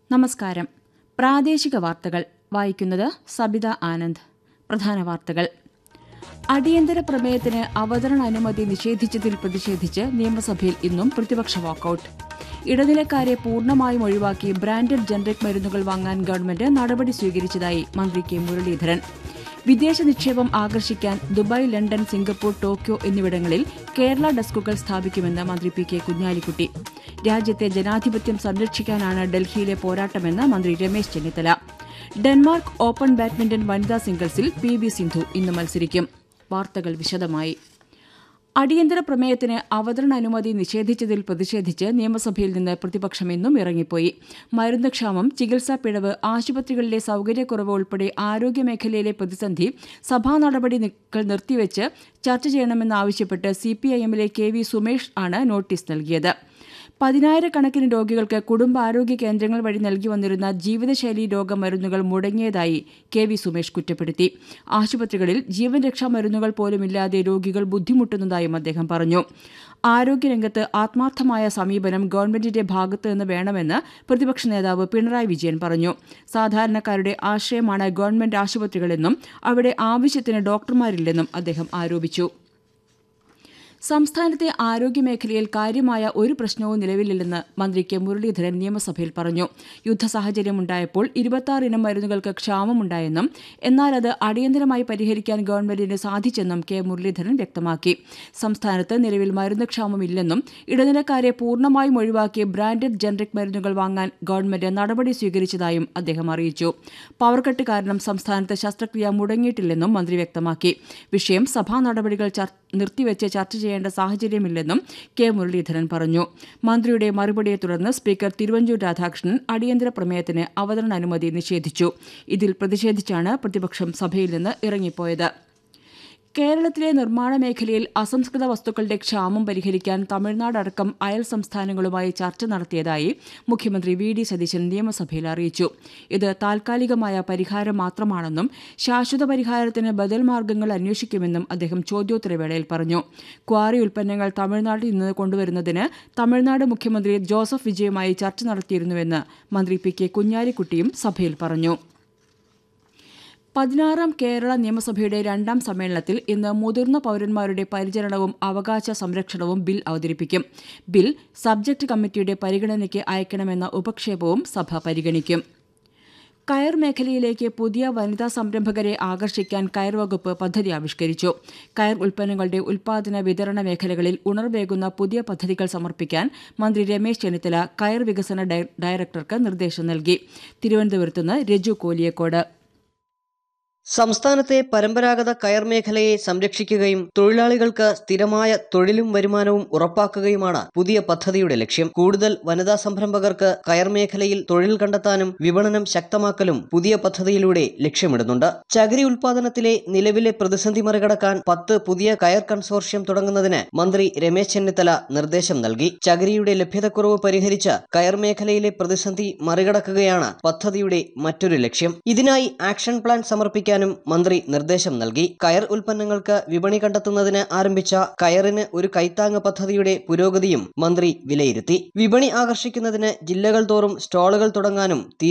നമസ്കാരം പ്രാദേശിക വാർത്തകൾ വായിക്കുന്നത് സബിത ആനന്ദ് പ്രധാന വാർത്തകൾ അടിയന്തര പ്രമേയത്തിന് അവതരണ അനുമതി നിഷേധിച്ചതിൽ പ്രതിഷേധിച്ച് നിയമസഭയിൽ ഇന്നും പ്രതിപക്ഷ വാക്കൌട്ട് ഇടനിലക്കാരെ പൂർണ്ണമായും ഒഴിവാക്കി ബ്രാൻഡഡ് ജനറിക് മരുന്നുകൾ വാങ്ങാൻ ഗവൺമെന്റ് നടപടി സ്വീകരിച്ചതായി മന്ത്രി കെ മുരളീധരൻ വിദേശ നിക്ഷേപം ആകർഷിക്കാൻ ദുബായ് ലണ്ടൻ സിംഗപ്പൂർ ടോക്കിയോ എന്നിവിടങ്ങളിൽ കേരള ഡെസ്കുകൾ സ്ഥാപിക്കുമെന്ന് മന്ത്രി പി കെ കുഞ്ഞാലിക്കുട്ടി രാജ്യത്തെ ജനാധിപത്യം സംരക്ഷിക്കാനാണ് ഡൽഹിയിലെ പോരാട്ടമെന്ന് മന്ത്രി Ramesh Chennithala Denmark open badminton വനിതാ സിംഗിൾസിൽ പി വി സിന്ധു ഇന്ന് മത്സരിക്കും വാർത്തകൾ വിശദമായി അടിയന്തര പ്രമേയത്തിന് അവതരണ അനുമതി നിഷേധിച്ചതിൽ പ്രതിഷേധിച്ച് നിയമസഭയിൽ നിന്ന് പ്രതിപക്ഷം ഇന്നും ഇറങ്ങിപ്പോയി മരുന്ന് ക്ഷാമം ചികിത്സാ പിഴവ് ആശുപത്രികളിലെ സൌകര്യക്കുറവ് ഉൾപ്പെടെ ആരോഗ്യമേഖലയിലെ പ്രതിസന്ധി സഭാ നടപടികൾ നിർത്തിവെച്ച് ചർച്ച ചെയ്യണമെന്നാവശ്യപ്പെട്ട് സിപിഐഎമ്മിലെ കെ വി സുമേഷ് ആണ് നോട്ടീസ് നൽകിയത് പതിനായിരക്കണക്കിന് രോഗികൾക്ക് കുടുംബാരോഗ്യ കേന്ദ്രങ്ങൾ വഴി നൽകി വന്നിരുന്ന ജീവിതശൈലി രോഗമരുന്നുകൾ മുടങ്ങിയതായി കെ വി സുമേഷ് കുറ്റപ്പെടുത്തി ആശുപത്രികളിൽ ജീവൻ രക്ഷാ മരുന്നുകൾ പോലുമില്ലാതെ രോഗികൾ ബുദ്ധിമുട്ടുന്നതായും അദ്ദേഹം പറഞ്ഞു ആരോഗ്യരംഗത്ത് ആത്മാർത്ഥമായ സമീപനം ഗവൺമെന്റിന്റെ ഭാഗത്ത് നിന്ന് വേണമെന്ന് പ്രതിപക്ഷ നേതാവ് പിണറായി വിജയൻ പറഞ്ഞു സാധാരണക്കാരുടെ ആശ്രയമാണ് ഗവൺമെന്റ് ആശുപത്രികളെന്നും അവിടെ ആവശ്യത്തിന് ഡോക്ടർമാരില്ലെന്നും അദ്ദേഹം ആരോപിച്ചു സംസ്ഥാനത്തെ ആരോഗ്യമേഖലയിൽ കാര്യമായ ഒരു പ്രശ്നവും നിലവിലില്ലെന്ന് മന്ത്രി കെ മുരളീധരൻ നിയമസഭയിൽ പറഞ്ഞു യുദ്ധസാഹചര്യമുണ്ടായപ്പോൾ ഇരുപത്തിയാറ് ഇനം മരുന്നുകൾക്ക് ക്ഷാമമുണ്ടായെന്നും എന്നാൽ അത് അടിയന്തരമായി പരിഹരിക്കാൻ ഗവൺമെന്റിന് സാധിച്ചെന്നും കെ മുരളീധരൻ വ്യക്തമാക്കി സംസ്ഥാനത്ത് നിലവിൽ മരുന്ന് ക്ഷാമമില്ലെന്നും ഇടനിലക്കാരെ പൂർണ്ണമായും ഒഴിവാക്കി ബ്രാൻഡഡ് ജനറിക് മരുന്നുകൾ വാങ്ങാൻ ഗവൺമെന്റ് നടപടി സ്വീകരിച്ചതായും അദ്ദേഹം അറിയിച്ചു പവർകട്ട് കാരണം സംസ്ഥാനത്ത് ശസ്ത്രക്രിയ മുടങ്ങിയിട്ടില്ലെന്നും മന്ത്രി വ്യക്തമാക്കി വിഷയം സഭാ നടപടികൾ നിർത്തിവെച്ച് ചർച്ച ചെയ്യേണ്ട സാഹചര്യമില്ലെന്നും കെ മുരളീധരൻ പറഞ്ഞു മന്ത്രിയുടെ മറുപടിയെ തുടർന്ന് സ്പീക്കർ തിരുവഞ്ചൂർ രാധാകൃഷ്ണൻ അടിയന്തര പ്രമേയത്തിന് അവതരണ അനുമതി നിഷേധിച്ചു ഇതിൽ പ്രതിഷേധിച്ചാണ് പ്രതിപക്ഷം സഭയിൽ നിന്ന് ഇറങ്ങിപ്പോയത് കേരളത്തിലെ നിർമ്മാണ മേഖലയിൽ അസംസ്കൃത വസ്തുക്കളുടെ ക്ഷാമം പരിഹരിക്കാൻ തമിഴ്നാട് അടക്കം അയൽ സംസ്ഥാനങ്ങളുമായി ചർച്ച നടത്തിയതായി മുഖ്യമന്ത്രി വി ഡി സതീശൻ നിയമസഭയിൽ അറിയിച്ചു ഇത് താൽക്കാലികമായ പരിഹാരം മാത്രമാണെന്നും ശാശ്വത പരിഹാരത്തിന് ബദൽ മാർഗ്ഗങ്ങൾ അന്വേഷിക്കുമെന്നും അദ്ദേഹം ചോദ്യോത്തരവേളയിൽ പറഞ്ഞു ക്വാറി ഉൽപ്പന്നങ്ങൾ തമിഴ്നാട്ടിൽ നിന്ന് കൊണ്ടുവരുന്നതിന് തമിഴ്നാട് മുഖ്യമന്ത്രി ജോസഫ് വിജയുമായി ചർച്ച നടത്തിയിരുന്നുവെന്ന് മന്ത്രി പി കെ കുഞ്ഞാലിക്കുട്ടിയും സഭയിൽ പറഞ്ഞു പതിനാറാം കേരള നിയമസഭയുടെ രണ്ടാം സമ്മേളനത്തിൽ ഇന്ന് മുതിർന്ന പൌരന്മാരുടെ പരിചരണവും അവകാശ സംരക്ഷണവും ബിൽ അവതരിപ്പിക്കും ബിൽ സബ്ജക്ട് കമ്മിറ്റിയുടെ പരിഗണനയ്ക്ക് അയക്കണമെന്ന ഉപക്ഷേപവും സഭ പരിഗണിക്കും കയർ മേഖലയിലേക്ക് പുതിയ വനിതാ സംരംഭകരെ ആകർഷിക്കാൻ കയർ വകുപ്പ് പദ്ധതി ആവിഷ്കരിച്ചു കയർ ഉൽപ്പന്നങ്ങളുടെ ഉൽപാദന വിതരണ മേഖലകളിൽ ഉണർവേകുന്ന പുതിയ പദ്ധതികൾ സമർപ്പിക്കാൻ മന്ത്രി രമേശ് ചെന്നിത്തല കയർ വികസന ഡയറക്ടർക്ക് നിർദ്ദേശം നൽകി തിരുവനന്തപുരത്തുനിന്ന് രജു കോലിയക്കോട് സംസ്ഥാനത്തെ പരമ്പരാഗത കയർ മേഖലയെ സംരക്ഷിക്കുകയും തൊഴിലാളികൾക്ക് സ്ഥിരമായ തൊഴിലും വരുമാനവും ഉറപ്പാക്കുകയുമാണ് പുതിയ പദ്ധതിയുടെ ലക്ഷ്യം കൂടുതൽ വനിതാ സംരംഭകർക്ക് കയർ മേഖലയിൽ തൊഴിൽ കണ്ടെത്താനും വിപണനം ശക്തമാക്കലും പുതിയ പദ്ധതിയിലൂടെ ലക്ഷ്യമിടുന്നുണ്ട് ചകിരി ഉൽപാദനത്തിലെ നിലവിലെ പ്രതിസന്ധി മറികടക്കാൻ പത്ത് പുതിയ കയർ കൺസോർഷ്യം തുടങ്ങുന്നതിന് മന്ത്രി രമേശ് ചെന്നിത്തല നിർദ്ദേശം നൽകി ചകിരിയുടെ ലഭ്യതക്കുറവ് പരിഹരിച്ച് കയർ മേഖലയിലെ പ്രതിസന്ധി മറികടക്കുകയാണ് പദ്ധതിയുടെ മറ്റൊരു ലക്ഷ്യം ഇതിനായി ആക്ഷൻ പ്ലാൻ സമർപ്പിക്കാൻ ചെയ്യാനും മന്ത്രി നിർദ്ദേശം നൽകി കയർ ഉൽപ്പന്നങ്ങൾക്ക് വിപണി കണ്ടെത്തുന്നതിന് ആരംഭിച്ച കയറിന് ഒരു കൈത്താങ് പദ്ധതിയുടെ പുരോഗതിയും മന്ത്രി വിലയിരുത്തി വിപണി ആകർഷിക്കുന്നതിന് ജില്ലകൾ തോറും സ്റ്റാളുകൾ തുടങ്ങാനും